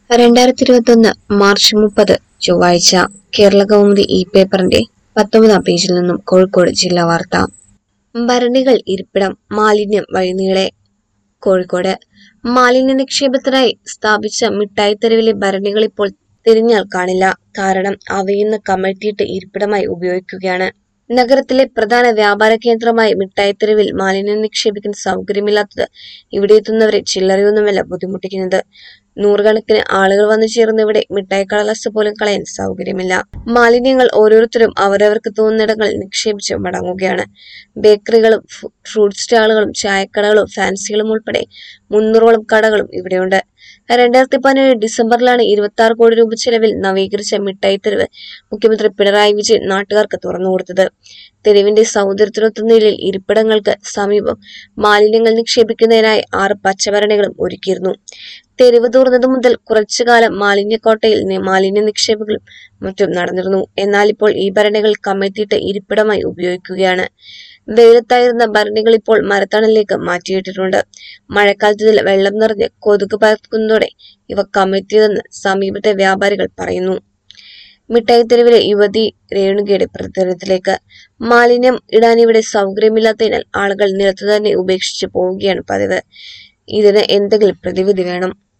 രണ്ടായിരത്തി ഇരുപത്തൊന്ന് മാർച്ച് മുപ്പത് ചൊവ്വാഴ്ച കേരള കൗമുദി ഈ പേപ്പറിന്റെ പത്തൊമ്പതാം പേജിൽ നിന്നും കോഴിക്കോട് ജില്ലാ വാർത്ത ഭരണികൾ ഇരിപ്പിടം മാലിന്യം വഴിനീളെ കോഴിക്കോട് മാലിന്യ നിക്ഷേപത്തിനായി സ്ഥാപിച്ച മിഠായിത്തെരുവിലെ ഭരണികൾ ഇപ്പോൾ തിരിഞ്ഞാൽ കാണില്ല കാരണം അവയിന്ന് കമഴ്ത്തിയിട്ട് ഇരിപ്പിടമായി ഉപയോഗിക്കുകയാണ് നഗരത്തിലെ പ്രധാന വ്യാപാര കേന്ദ്രമായ മിഠായിത്തെരുവിൽ മാലിന്യം നിക്ഷേപിക്കാൻ സൗകര്യമില്ലാത്തത് ഇവിടെ എത്തുന്നവരെ ചില്ലറയൊന്നുമല്ല ബുദ്ധിമുട്ടിക്കുന്നത് നൂറുകണക്കിന് ആളുകൾ വന്നു ചേർന്ന് ഇവിടെ മിഠായി കടലാസ് പോലും കളയാൻ സൗകര്യമില്ല മാലിന്യങ്ങൾ ഓരോരുത്തരും അവരവർക്ക് തോന്നുന്നിടങ്ങളിൽ നിക്ഷേപിച്ച് മടങ്ങുകയാണ് ബേക്കറികളും ഫു- ഫ്രൂട്ട് സ്റ്റാളുകളും ചായക്കടകളും ഫാൻസികളും ഉൾപ്പെടെ മുന്നൂറോളം കടകളും ഇവിടെയുണ്ട് രണ്ടായിരത്തി പതിനേഴ് ഡിസംബറിലാണ് ഇരുപത്തി ആറ് കോടി രൂപ ചെലവിൽ നവീകരിച്ച മിഠായി തെരുവ് മുഖ്യമന്ത്രി പിണറായി വിജയൻ നാട്ടുകാർക്ക് തുറന്നുകൊടുത്തത് തെരുവിന്റെ സൗന്ദര്യത്തിനൊത്ത നിലയിൽ ഇരിപ്പിടങ്ങൾക്ക് സമീപം മാലിന്യങ്ങൾ നിക്ഷേപിക്കുന്നതിനായി ആറ് പച്ചഭരണികളും ഒരുക്കിയിരുന്നു തെരുവ് തോർന്നതു മുതൽ കുറച്ചു കാലം മാലിന്യക്കോട്ടയിൽ നി- മാലിന്യ നിക്ഷേപങ്ങളും മറ്റും നടന്നിരുന്നു എന്നാൽ ഇപ്പോൾ ഈ ഭരണികൾ കമ്മെത്തിയിട്ട് ഇരിപ്പിടമായി ഉപയോഗിക്കുകയാണ് വെയിലത്തായിരുന്ന ഭരണികൾ ഇപ്പോൾ മരത്തണലിലേക്ക് മാറ്റിയിട്ടിട്ടുണ്ട് മഴക്കാലത്ത് ഇതിൽ വെള്ളം നിറഞ്ഞ് കൊതുക് പരക്കുന്നതോടെ ഇവ കമ്മെത്തിയതെന്ന് സമീപത്തെ വ്യാപാരികൾ പറയുന്നു മിഠായി തെരുവിലെ യുവതി രേണുകയുടെ പ്രതികരണത്തിലേക്ക് മാലിന്യം ഇടാൻ ഇവിടെ സൗകര്യമില്ലാത്തതിനാൽ ആളുകൾ നിലത്തു തന്നെ ഉപേക്ഷിച്ചു പോവുകയാണ് പതിവ് ഇതിന് എന്തെങ്കിലും പ്രതിവിധി വേണം